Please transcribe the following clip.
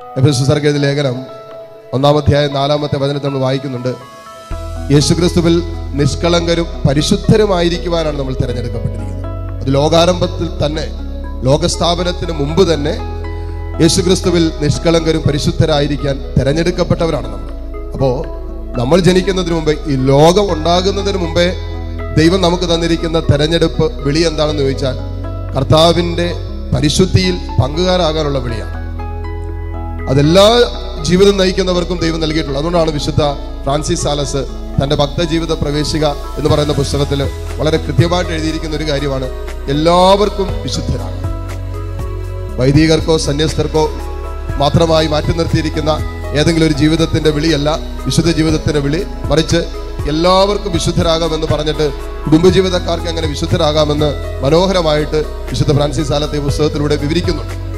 എഫെസുസർക്ക് എഴുതിയ ലേഖനം ഒന്നാമധ്യായം നാലാമത്തെ വചനത്തിൽ നമ്മൾ വായിക്കുന്നുണ്ട് യേശുക്രിസ്തുവിൽ നിഷ്കളങ്കരും പരിശുദ്ധരുമായിരിക്കുവാനാണ് നമ്മൾ തിരഞ്ഞെടുക്കപ്പെട്ടിരിക്കുന്നത് അത് ലോകാരംഭത്തിൽ തന്നെ ലോകസ്ഥാപനത്തിന് മുമ്പ് തന്നെ യേശുക്രിസ്തുവിൽ നിഷ്കളങ്കരും പരിശുദ്ധരായിരിക്കാൻ തിരഞ്ഞെടുക്കപ്പെട്ടവരാണ് നമ്മൾ അപ്പോൾ നമ്മൾ ജനിക്കുന്നതിന് മുമ്പേ ഈ ലോകം ഉണ്ടാകുന്നതിന് മുമ്പേ ദൈവം നമുക്ക് തന്നിരിക്കുന്ന തെരഞ്ഞെടുപ്പ് വിളി എന്താണെന്ന് ചോദിച്ചാൽ കർത്താവിൻ്റെ പരിശുദ്ധിയിൽ പങ്കുകാരാകാനുള്ള വിളിയാണ് അതെല്ലാ ജീവിതം നയിക്കുന്നവർക്കും ദൈവം നൽകിയിട്ടുള്ളത് അതുകൊണ്ടാണ് വിശുദ്ധ ഫ്രാൻസിസ് സാലസ് തന്റെ ഭക്തജീവിത പ്രവേശിക എന്ന് പറയുന്ന പുസ്തകത്തിൽ വളരെ കൃത്യമായിട്ട് എഴുതിയിരിക്കുന്ന ഒരു കാര്യമാണ് എല്ലാവർക്കും വിശുദ്ധരാണ് വൈദികർക്കോ സന്യസ്തർക്കോ മാത്രമായി മാറ്റി നിർത്തിയിരിക്കുന്ന ഏതെങ്കിലും ഒരു ജീവിതത്തിന്റെ വിളിയല്ല വിശുദ്ധ ജീവിതത്തിന്റെ വിളി മറിച്ച് എല്ലാവർക്കും വിശുദ്ധരാകാമെന്ന് പറഞ്ഞിട്ട് കുടുംബജീവിതക്കാർക്ക് എങ്ങനെ വിശുദ്ധരാകാമെന്ന് മനോഹരമായിട്ട് വിശുദ്ധ ഫ്രാൻസിസ് സാലത്തെ ഈ പുസ്തകത്തിലൂടെ വിവരിക്കുന്നുണ്ട്